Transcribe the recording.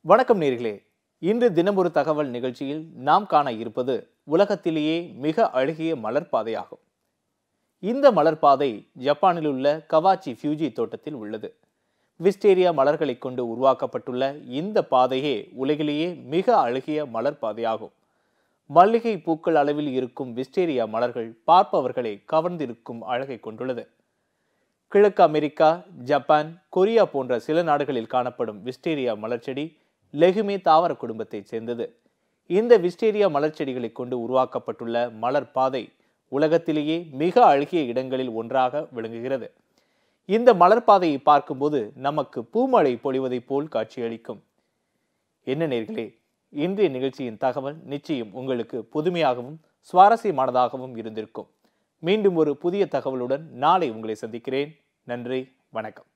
வணக்கம் நேர்களே இன்று தினமொரு தகவல் நிகழ்ச்சியில் நாம் காண இருப்பது உலகத்திலேயே மிக அழகிய மலர் பாதையாகும் இந்த மலர் பாதை ஜப்பானில் உள்ள கவாச்சி ஃபியூஜி தோட்டத்தில் உள்ளது விஸ்டேரியா மலர்களை கொண்டு உருவாக்கப்பட்டுள்ள இந்த பாதையே உலகிலேயே மிக அழகிய மலர் பாதையாகும் மல்லிகை பூக்கள் அளவில் இருக்கும் விஸ்டேரியா மலர்கள் பார்ப்பவர்களை கவர்ந்திருக்கும் அழகை கொண்டுள்ளது கிழக்கு அமெரிக்கா ஜப்பான் கொரியா போன்ற சில நாடுகளில் காணப்படும் விஸ்டேரியா மலர்ச்செடி லெகுமே தாவர குடும்பத்தைச் சேர்ந்தது இந்த விஸ்டேரியா மலர்ச்செடிகளை கொண்டு உருவாக்கப்பட்டுள்ள மலர் பாதை உலகத்திலேயே மிக அழகிய இடங்களில் ஒன்றாக விளங்குகிறது இந்த மலர் பாதையை பார்க்கும்போது நமக்கு பூமழை பொழிவதைப் போல் காட்சியளிக்கும் என்ன நேர்களே இன்றைய நிகழ்ச்சியின் தகவல் நிச்சயம் உங்களுக்கு புதுமையாகவும் சுவாரஸ்யமானதாகவும் இருந்திருக்கும் மீண்டும் ஒரு புதிய தகவலுடன் நாளை உங்களை சந்திக்கிறேன் நன்றி வணக்கம்